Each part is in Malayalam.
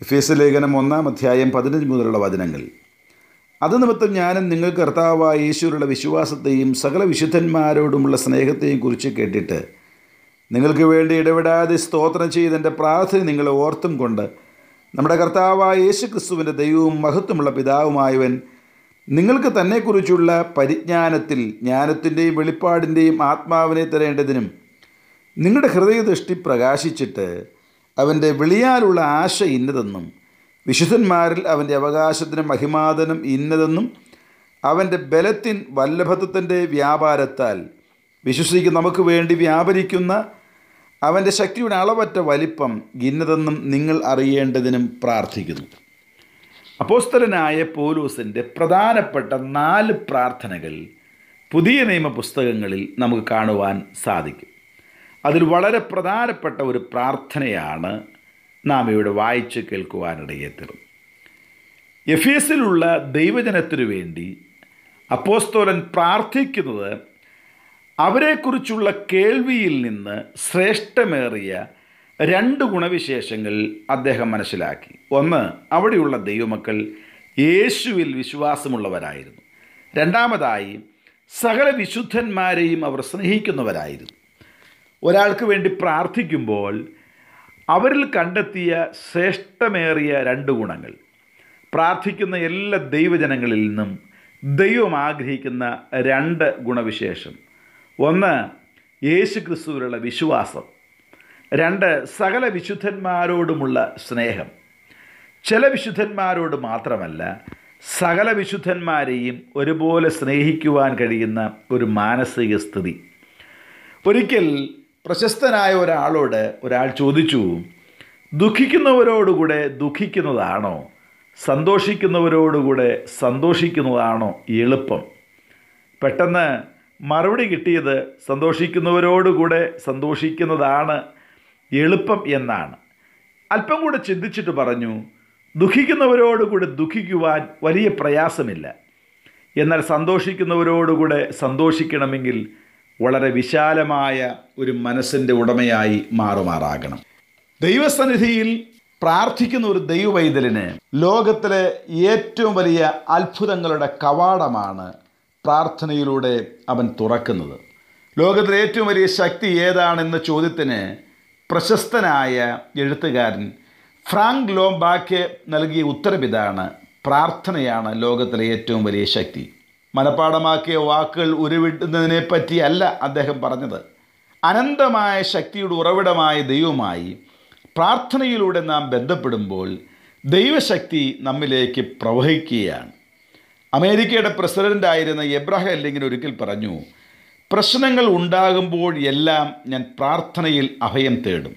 ഫീസ് ലേഖനം ഒന്നാം അധ്യായം പതിനഞ്ച് മുതലുള്ള വചനങ്ങൾ അത് നിമിത്തം ഞാനും നിങ്ങൾക്ക് കർത്താവായ യേശുവിലുള്ള വിശ്വാസത്തെയും സകല വിശുദ്ധന്മാരോടുമുള്ള സ്നേഹത്തെയും കുറിച്ച് കേട്ടിട്ട് നിങ്ങൾക്ക് വേണ്ടി ഇടപെടാതെ സ്തോത്രം ചെയ്ത് എൻ്റെ പ്രാർത്ഥന നിങ്ങളെ ഓർത്തും കൊണ്ട് നമ്മുടെ കർത്താവായ യേശു ക്രിസ്തുവിൻ്റെ ദൈവവും മഹത്വമുള്ള പിതാവുമായവൻ നിങ്ങൾക്ക് തന്നെക്കുറിച്ചുള്ള പരിജ്ഞാനത്തിൽ ജ്ഞാനത്തിൻ്റെയും വെളിപ്പാടിൻ്റെയും ആത്മാവിനെ തരേണ്ടതിനും നിങ്ങളുടെ ഹൃദയദൃഷ്ടി പ്രകാശിച്ചിട്ട് അവൻ്റെ വിളിയാലുള്ള ആശ ഇന്നതെന്നും വിശുദ്ധന്മാരിൽ അവൻ്റെ അവകാശത്തിന് മഹിമാതനം ഇന്നതെന്നും അവൻ്റെ ബലത്തിൻ വല്ലഭത്വത്തിൻ്റെ വ്യാപാരത്താൽ വിശ്വസിക്കുന്ന നമുക്ക് വേണ്ടി വ്യാപരിക്കുന്ന അവൻ്റെ ശക്തിയുടെ അളവറ്റ വലിപ്പം ഇന്നതെന്നും നിങ്ങൾ അറിയേണ്ടതിനും പ്രാർത്ഥിക്കുന്നു അപ്പോസ്തലനായ പോലൂസിൻ്റെ പ്രധാനപ്പെട്ട നാല് പ്രാർത്ഥനകൾ പുതിയ നിയമ പുസ്തകങ്ങളിൽ നമുക്ക് കാണുവാൻ സാധിക്കും അതിൽ വളരെ പ്രധാനപ്പെട്ട ഒരു പ്രാർത്ഥനയാണ് നാം ഇവിടെ വായിച്ച് കേൾക്കുവാനിടയെത്തരും എഫ് എസിലുള്ള ദൈവജനത്തിനു വേണ്ടി അപ്പോസ്തോലൻ പ്രാർത്ഥിക്കുന്നത് അവരെക്കുറിച്ചുള്ള കേൾവിയിൽ നിന്ന് ശ്രേഷ്ഠമേറിയ രണ്ട് ഗുണവിശേഷങ്ങൾ അദ്ദേഹം മനസ്സിലാക്കി ഒന്ന് അവിടെയുള്ള ദൈവമക്കൾ യേശുവിൽ വിശ്വാസമുള്ളവരായിരുന്നു രണ്ടാമതായി സകല വിശുദ്ധന്മാരെയും അവർ സ്നേഹിക്കുന്നവരായിരുന്നു ഒരാൾക്ക് വേണ്ടി പ്രാർത്ഥിക്കുമ്പോൾ അവരിൽ കണ്ടെത്തിയ ശ്രേഷ്ഠമേറിയ രണ്ട് ഗുണങ്ങൾ പ്രാർത്ഥിക്കുന്ന എല്ലാ ദൈവജനങ്ങളിൽ നിന്നും ദൈവം ആഗ്രഹിക്കുന്ന രണ്ട് ഗുണവിശേഷം ഒന്ന് യേശു ക്രിസ്തുവിലുള്ള വിശ്വാസം രണ്ട് സകല വിശുദ്ധന്മാരോടുമുള്ള സ്നേഹം ചില വിശുദ്ധന്മാരോട് മാത്രമല്ല സകല വിശുദ്ധന്മാരെയും ഒരുപോലെ സ്നേഹിക്കുവാൻ കഴിയുന്ന ഒരു മാനസിക സ്ഥിതി ഒരിക്കൽ പ്രശസ്തനായ ഒരാളോട് ഒരാൾ ചോദിച്ചു ദുഃഖിക്കുന്നവരോടുകൂടെ ദുഃഖിക്കുന്നതാണോ സന്തോഷിക്കുന്നവരോടുകൂടെ സന്തോഷിക്കുന്നതാണോ എളുപ്പം പെട്ടെന്ന് മറുപടി കിട്ടിയത് സന്തോഷിക്കുന്നവരോടുകൂടെ സന്തോഷിക്കുന്നതാണ് എളുപ്പം എന്നാണ് അല്പം കൂടെ ചിന്തിച്ചിട്ട് പറഞ്ഞു ദുഃഖിക്കുന്നവരോടുകൂടെ ദുഃഖിക്കുവാൻ വലിയ പ്രയാസമില്ല എന്നാൽ സന്തോഷിക്കുന്നവരോടുകൂടെ സന്തോഷിക്കണമെങ്കിൽ വളരെ വിശാലമായ ഒരു മനസ്സിൻ്റെ ഉടമയായി മാറുമാറാകണം ദൈവസന്നിധിയിൽ പ്രാർത്ഥിക്കുന്ന ഒരു ദൈവവൈതലിന് ലോകത്തിലെ ഏറ്റവും വലിയ അത്ഭുതങ്ങളുടെ കവാടമാണ് പ്രാർത്ഥനയിലൂടെ അവൻ തുറക്കുന്നത് ലോകത്തിലെ ഏറ്റവും വലിയ ശക്തി ഏതാണെന്ന ചോദ്യത്തിന് പ്രശസ്തനായ എഴുത്തുകാരൻ ഫ്രാങ്ക് ലോംബാക്ക് നൽകിയ ഉത്തരവിതാണ് പ്രാർത്ഥനയാണ് ലോകത്തിലെ ഏറ്റവും വലിയ ശക്തി മനഃപ്പാടമാക്കിയ വാക്കുകൾ ഉരുവിടുന്നതിനെ പറ്റിയല്ല അദ്ദേഹം പറഞ്ഞത് അനന്തമായ ശക്തിയുടെ ഉറവിടമായ ദൈവമായി പ്രാർത്ഥനയിലൂടെ നാം ബന്ധപ്പെടുമ്പോൾ ദൈവശക്തി നമ്മിലേക്ക് പ്രവഹിക്കുകയാണ് അമേരിക്കയുടെ പ്രസിഡൻ്റായിരുന്ന എബ്രഹാം ലിങ്കൻ ഒരിക്കൽ പറഞ്ഞു പ്രശ്നങ്ങൾ ഉണ്ടാകുമ്പോൾ എല്ലാം ഞാൻ പ്രാർത്ഥനയിൽ അഭയം തേടും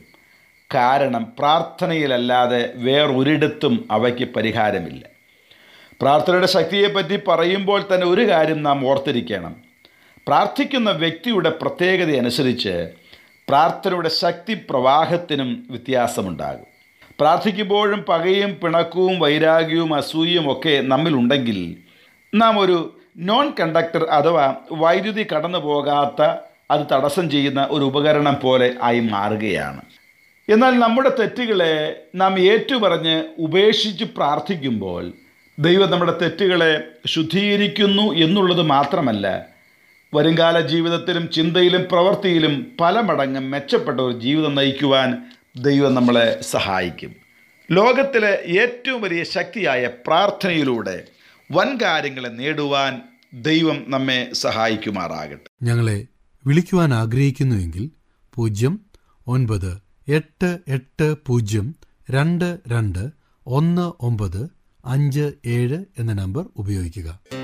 കാരണം പ്രാർത്ഥനയിലല്ലാതെ വേറൊരിടത്തും അവയ്ക്ക് പരിഹാരമില്ല പ്രാർത്ഥനയുടെ ശക്തിയെപ്പറ്റി പറയുമ്പോൾ തന്നെ ഒരു കാര്യം നാം ഓർത്തിരിക്കണം പ്രാർത്ഥിക്കുന്ന വ്യക്തിയുടെ പ്രത്യേകത അനുസരിച്ച് പ്രാർത്ഥനയുടെ ശക്തി പ്രവാഹത്തിനും വ്യത്യാസമുണ്ടാകും പ്രാർത്ഥിക്കുമ്പോഴും പകയും പിണക്കവും വൈരാഗ്യവും അസൂയയും ഒക്കെ നമ്മിലുണ്ടെങ്കിൽ നാം ഒരു നോൺ കണ്ടക്ടർ അഥവാ വൈദ്യുതി കടന്നു പോകാത്ത അത് തടസ്സം ചെയ്യുന്ന ഒരു ഉപകരണം പോലെ ആയി മാറുകയാണ് എന്നാൽ നമ്മുടെ തെറ്റുകളെ നാം ഏറ്റുപറഞ്ഞ് ഉപേക്ഷിച്ച് പ്രാർത്ഥിക്കുമ്പോൾ ദൈവം നമ്മുടെ തെറ്റുകളെ ശുദ്ധീകരിക്കുന്നു എന്നുള്ളത് മാത്രമല്ല വരുംകാല ജീവിതത്തിലും ചിന്തയിലും പ്രവൃത്തിയിലും പല മടങ്ങ് മെച്ചപ്പെട്ട ഒരു ജീവിതം നയിക്കുവാൻ ദൈവം നമ്മളെ സഹായിക്കും ലോകത്തിലെ ഏറ്റവും വലിയ ശക്തിയായ പ്രാർത്ഥനയിലൂടെ വൻ കാര്യങ്ങളെ നേടുവാൻ ദൈവം നമ്മെ സഹായിക്കുമാറാകട്ടെ ഞങ്ങളെ വിളിക്കുവാൻ ആഗ്രഹിക്കുന്നുവെങ്കിൽ പൂജ്യം ഒൻപത് എട്ട് എട്ട് പൂജ്യം രണ്ട് രണ്ട് ഒന്ന് ഒമ്പത് അഞ്ച് ഏഴ് എന്ന നമ്പർ ഉപയോഗിക്കുക